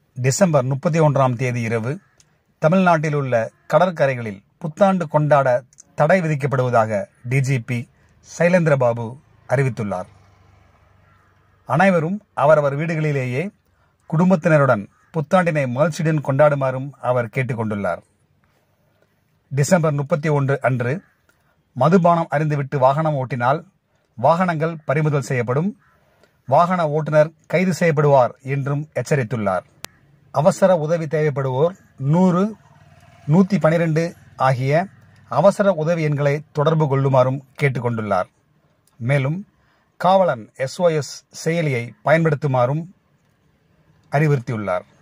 December முப்பத்தி ஒன்றாம் தேதி இரவு தமிழ்நாட்டில் உள்ள கடற்கரைகளில் புத்தாண்டு கொண்டாட தடை விதிக்கப்படுவதாக டிஜிபி சைலேந்திரபாபு அறிவித்துள்ளார் அனைவரும் அவரவர் வீடுகளிலேயே குடும்பத்தினருடன் புத்தாண்டினை மகிழ்ச்சியுடன் கொண்டாடுமாறும் அவர் கேட்டுக்கொண்டுள்ளார் டிசம்பர் முப்பத்தி ஒன்று அன்று மதுபானம் அறிந்துவிட்டு வாகனம் ஓட்டினால் வாகனங்கள் பறிமுதல் செய்யப்படும் வாகன ஓட்டுநர் கைது செய்யப்படுவார் என்றும் எச்சரித்துள்ளார் அவசர உதவி தேவைப்படுவோர் நூறு நூற்றி பனிரெண்டு ஆகிய அவசர உதவி எண்களை தொடர்பு கொள்ளுமாறும் கேட்டுக்கொண்டுள்ளார் மேலும் காவலன் எஸ்ஓஎஸ் செயலியை பயன்படுத்துமாறும் அறிவுறுத்தியுள்ளார்